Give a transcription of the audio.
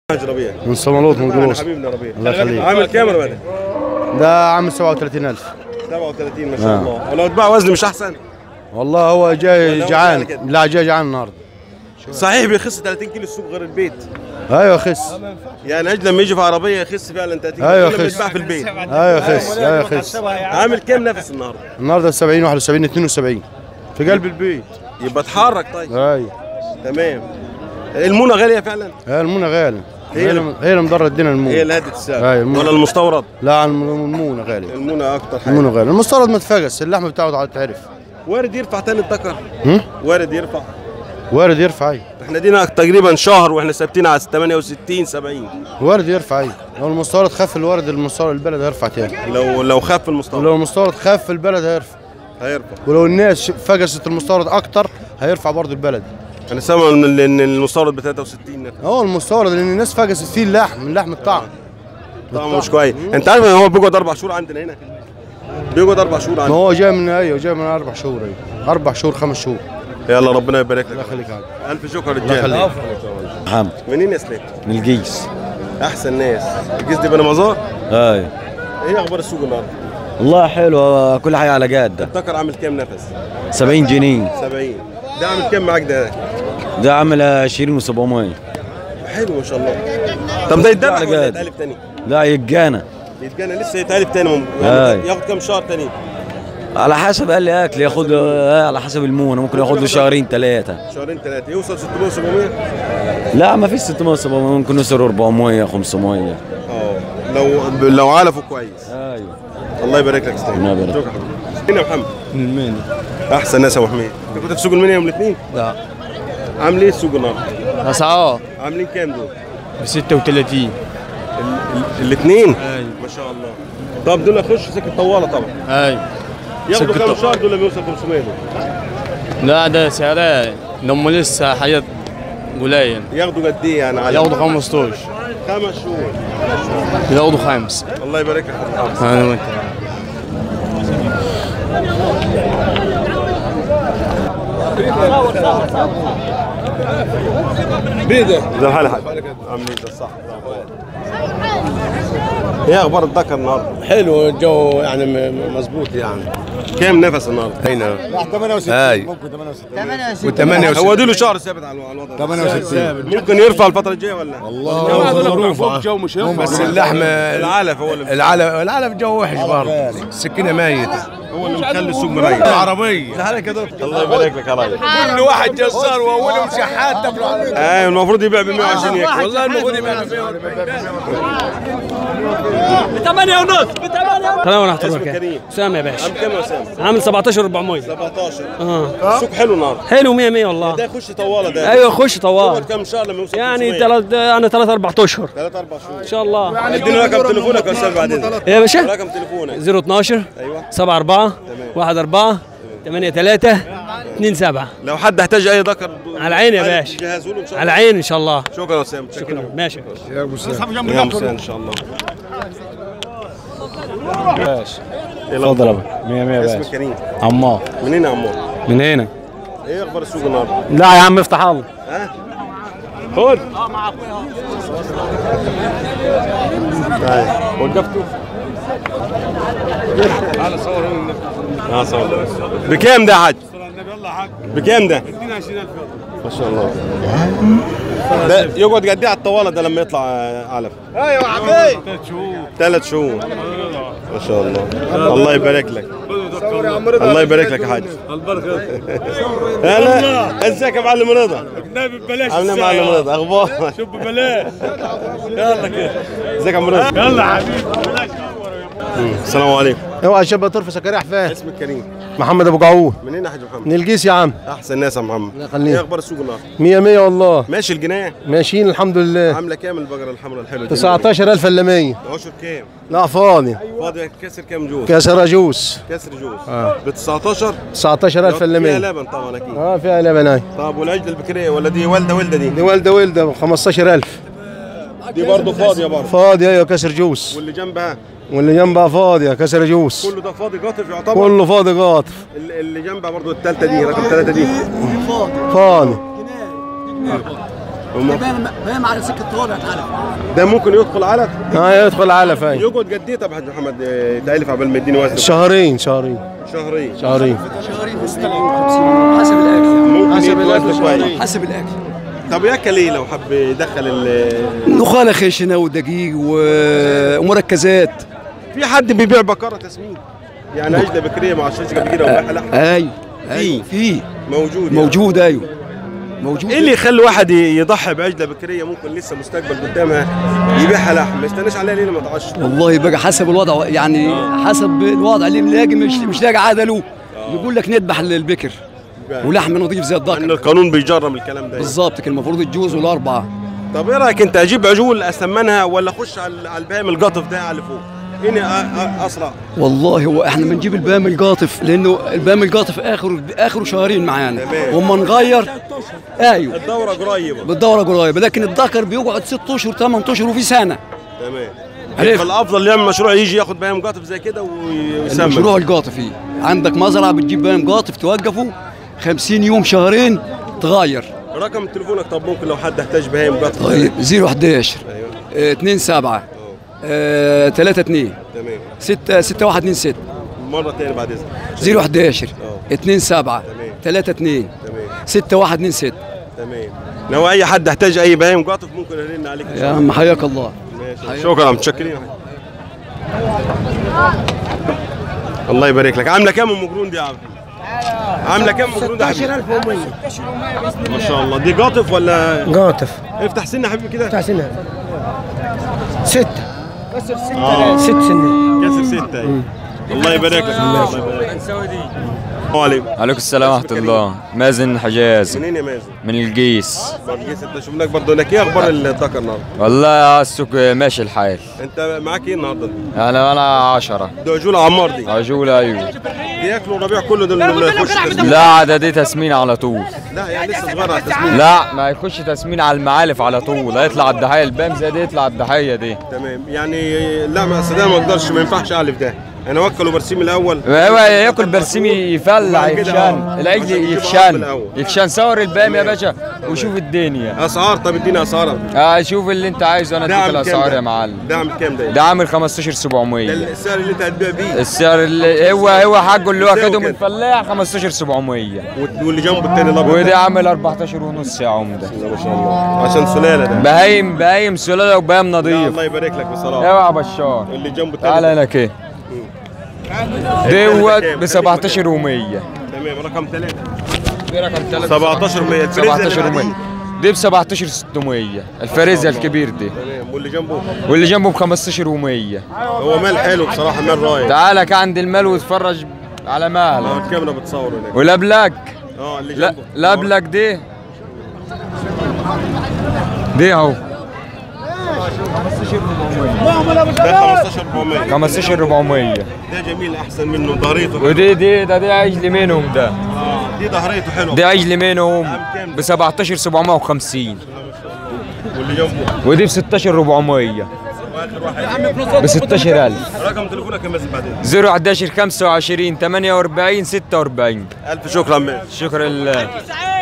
حاج ربيع من صمالوط من اهلا قروس حبيبنا ربيع الله يخليك. عامل كام يا ربيع ده عامل 37000 37 ما شاء آه. الله ولو اتباع وزن مش احسن والله هو جاي ولا هو جعان يعني كده؟ لا جاي جعان النهارده صحيح بيخس 30 كيلو السوق غير البيت ايوه خس يعني اجل لما يجي في عربيه يخس فعلا 30 أيوة كيلو لما خس. يتباع في البيت ايوه خس ايوه خس عامل كام نفس النهارده النهارده 70 71 72 في قلب البيت يبقى اتحرك طيب ايوه تمام المونه غاليه فعلا هي المونه غالي هي هي اللي- اللي- هي اللي مضر الدين هي المونه اللي هدت السعر أيوة، المونة. ولا المستورد لا المونه غالي المونه اكتر حاجه المونه غالي المستورد ما تفقس اللحم بتاعه تعرف وارد يرفع تاني الذكر هم؟ وارد يرفع وارد يرفع اي احنا دينا تقريبا شهر واحنا ثابتين على 68 70 وارد يرفع اي لو المستورد خف الورد المستورد البلد هيرفع تاني لو لو خف المستورد ولو المستورد خف البلد هيرفع هيرفع ولو الناس ش- فقست المستورد اكتر هيرفع برضه البلد انا سامع ان ان المستورد ب 63 نفس هو المستورد لان الناس فقست فيه اللحم اللحم الطعم طبعا مش كويس انت عارف ان هو بيقعد اربع شهور عندنا هنا بيقعد اربع شهور ما عندنا هو جاي من ايوه جاي من اربع شهور ايوه اربع شهور خمس شهور يلا ربنا يبارك لك الله يخليك يا عم. الف شكر الله رجال يخليك محمد منين يا سليم من القيس احسن ناس الجيز دي بني مزار اي ايه اخبار السوق النهارده والله حلو كل حاجه على قاده الذكر عامل كام نفس 70 جنيه 70 ده عامل كام معاك ده ده عامل 20 و700 حلو ما شاء الله طب ده يتذبح على ولا قد. يتقلب تاني لا يجانا يتجنن لسه يتقلب تاني مم- هاي. يعني ياخد كام شهر تاني على حسب قال لي اكل ياخد آه، على حسب المونه ممكن ياخد له شهرين ثلاثه شهرين ثلاثه يوصل 600 700 لا ما فيش 600 700 ممكن يوصل 400 500 اه لو لو علفوا كويس ايوه الله يبارك لك استاذ ربنا يبارك. شكرا مين يا محمد من المين احسن ناس يا ابو حميد انت كنت في سوق المنيا يوم الاثنين لا عامل ايه السوق النهارده اسعار عاملين كام دول ب 36 الاثنين ايوه ما شاء الله طب دول يخشوا سكه طواله طبعا ايوه ياخدوا سكة كام طو- شهر دول لما يوصل 500 دول لا ده سعرها لما لسه حاجات قليل ياخدوا قد ايه يعني على ياخدوا 15 خمس شهور ياخدوا خمس الله يبارك لك يا محمد. انا وانت ده الحال حاج عاملين ده صح ايه اخبار الذكر النهارده؟ حلو الجو يعني م- م- مظبوط يعني كام نفس النهارده؟ هنا 68 هاي و68 هو دي له شهر ثابت على الوضع ده. 68 ممكن يرفع الفتره الجايه ولا؟ الله ظروفه بس اللحم العلف هو اللي العلف العلف جو وحش برضه السكينه ميته هو اللي مخلي السوق مريح العربيه الله يبارك لك يا راجل كل واحد جزار واولهم شحات دفعوا ايوه المفروض يبيع ب 120 يكسب والله المفروض يبقى سلام ورحمة الله اسمك وبركاته كريم سام يا باشا عم كام يا اسامه؟ عامل 17 400 17 اه السوق حلو النهارده حلو 100 100 والله ده يخش طواله ده ايوه خش يقعد طوال كام شهر لما يوصل يعني ثلاث يعني ثلاث اربع اشهر 3 4 شهور ان شاء الله اديني رقم تليفونك يا استاذ بعدين ايه يا باشا رقم تليفونك 012 ايوه 7 4 1 4 8 3 2 7 لو حد احتاج اي ذكر على عيني يا باشا. جهزوا له ان شاء على الله عين ان شاء الله شكرا يا اسامه شكرا ماشي يا مساء ان شاء الله اتفضل يا باشا 100 100 يا اسمك باشا كريم عمار منين يا عمار؟ من هنا ايه اخبار السوق النهارده؟ لا يا عم افتح الله ها؟ خد طيب وقفتوا؟ على صور اه صور بكام ده يا حاج؟ بكام ده؟ ما شاء الله ده يقعد قد ايه على الطواله ده لما يطلع آه، علف؟ ايوه عبيد ثلاث شهور ثلاث شهور ما شاء الله الله يبارك لك الله يبارك لك يا حاج هلا ازيك يا معلم رضا ببلاش عامل ايه يا معلم رضا اخبار شوف ببلاش يلا كده ازيك يا عم رضا يلا حبيبي السلام عليكم اوعى شبه طرف سكريح فين اسمك كريم محمد ابو جعود منين يا حاج محمد من القيس يا عم احسن ناس يا محمد الله يخليك. ايه اخبار السوق النهارده 100 100 والله ماشي الجنيه ماشيين الحمد لله عامله كام البقره الحمراء الحلوه دي 19000 الا 100 عشر كام لا فاضي فاضي كسر كام جوز كسر جوس كسر جوز ب 19 19000 الا فيها 100 لبن طبعا اكيد اه فيها لبن هاي طب والعجله البكريه ولا دي والده والده دي دي والده والده ب 15000 دي برضه فاضيه برضه فاضي ايوه كسر جوس واللي جنبها واللي جنبها فاضيه كسر جوس كله ده فاضي قاطف يعتبر كله فاضي قاطف اللي اللي جنبها برضه الثالثه دي رقم ثلاثه دي فاضي بهم على سكه طوال تعالى ده ممكن يدخل علف اه يدخل علف اي يقعد قد ايه طب حاج محمد آه، يتالف قبل ما يديني وزن شهرين شهرين شهرين شهرين شهرين بس 50 حسب الاكل ممكن حسب يدي الأكل وزن شهرين. كويس حسب الاكل طب ياكل ايه لو حب يدخل ال نخاله خشنه ودقيق و- ومركزات في حد بيبيع بقره تسمين يعني عجله بكريه ما عشرش قبل كده وبيعها لحم ايوه ايوه في موجود يعني. موجود ايوه موجود ايه اللي يخلي واحد يضحي بعجله بكريه ممكن لسه مستقبل قدامها يبيعها لحم ما يستناش عليها ليه لما تعش والله بقى حسب الوضع يعني حسب الوضع اللي ملاقي مش مش لاقي عاده له يقول لك نذبح البكر ولحم نظيف زي ان الذكر القانون بيجرم الكلام ده بالظبط كان المفروض الجوز والاربعه طب ايه رايك انت اجيب عجول اسمنها ولا اخش على على البهايم القطف ده على فوق هنا أ- أ- اسرع والله هو احنا بنجيب البام القاطف لانه البام القاطف اخر اخره شهرين معانا تمام. وما نغير ايوه الدوره قريبه بالدوره قريبه لكن الذكر بيقعد ست اشهر ثمان اشهر وفي سنه تمام عرفت. فالافضل اللي يعمل مشروع يجي ياخد بهايم قطف زي كده ويسمن المشروع القاطفي عندك مزرعه بتجيب بام قاطف توقفه 50 يوم شهرين تغير رقم تليفونك طب ممكن لو حد احتاج بهايم قطف طيب 011 ايوه 2 7 3 2 تمام 6 6 1 2 6 مره تاني بعد اذنك 011 اه. 2 7 تمام. 3 2 تمام 6 1 2 6 تمام لو اي حد احتاج اي بهايم قطف ممكن يرن عليك إن شاء يا الله. عم حياك الله ماشي شكرا متشكرين الله يبارك لك عامله كام ام جرون دي يا عم عامله كام ام جرون دي يا حبيبي 16100 ما شاء الله دي قاطف ولا قاطف افتح سنه يا حبيبي كده بتاع سنة ستة اه ست سنين كسر ستة أيوة. الله يبارك لك الله يبارك لك السلام عليكم عليكم السلام ورحمة الله مازن حجاز منين يا مازن؟ من القيس برضه انت شفناك برضه هناك ايه اخبار الذكر النهارده؟ والله السوق ماشي الحال انت معاك ايه النهارده؟ انا انا عشرة ده عجول عمار دي عجولة ايوه بياكلوا الربيع كله دول ما يخش تسمين لا عاد دي تسمين على طول لا يعني لسه صغير على التسمين لا ما يخش تسمين على المعالف على طول هيطلع الضحية البام زي دي يطلع الضحية دي تمام يعني لا ما أصل ده ما اقدرش ما ينفعش الف ده انا اوكله برسيم الاول هو ياكل برسيم يفلع وبعد كده يفشان اه. العجل عشان تجيبه عظم يفشان الأول. يفشان صور البام يا تمام. باشا وشوف الدنيا اسعار طب ادينا اسعار اه شوف اللي انت عايزه انا ده اديك عامل كام الاسعار ده؟ يا معلم ده عامل كام ده؟ ده عامل 15 ده 700 السعر اللي انت هتبيع بيه السعر اللي هو هو حقه اللي هو ازاي واخده من وكده؟ الفلاح 15 700 واللي جنبه التاني الابيض وده ده؟ عامل 14 ونص يا عمده ما شاء الله عشان سلاله ده بهايم بهايم سلاله وبهايم لا نظيف الله يبارك لك بصراحه اوعى يا بشار اللي جنبه التاني تعالى هنا كده دوت ب 17 و100 تمام رقم ثلاثة دي رقم 3 17 100 17 و100 دي ب 17 600 الفريزيا الكبير دي تمام واللي جنبه واللي جنبه ب 15 و100 هو مال حلو بصراحه مال رايق تعالى كده عند المال واتفرج على اه مالك الكاميرا بتصور هناك ولبلك اه اللي لا جنبه لبلك دي دي اهو ده 15 400 15 400 ده جميل احسن منه ظهريته ودي دي ده دي عجل منهم ده اه دي ظهريته حلوه دي عجل منهم عام كام ب ده؟ 17 750 واللي جنبه ودي ب 16 400 واخر واحد ب 16000 رقم تليفونك يا مازن بعدين 011 25 48 46 الف شكرا مازن شكرا لله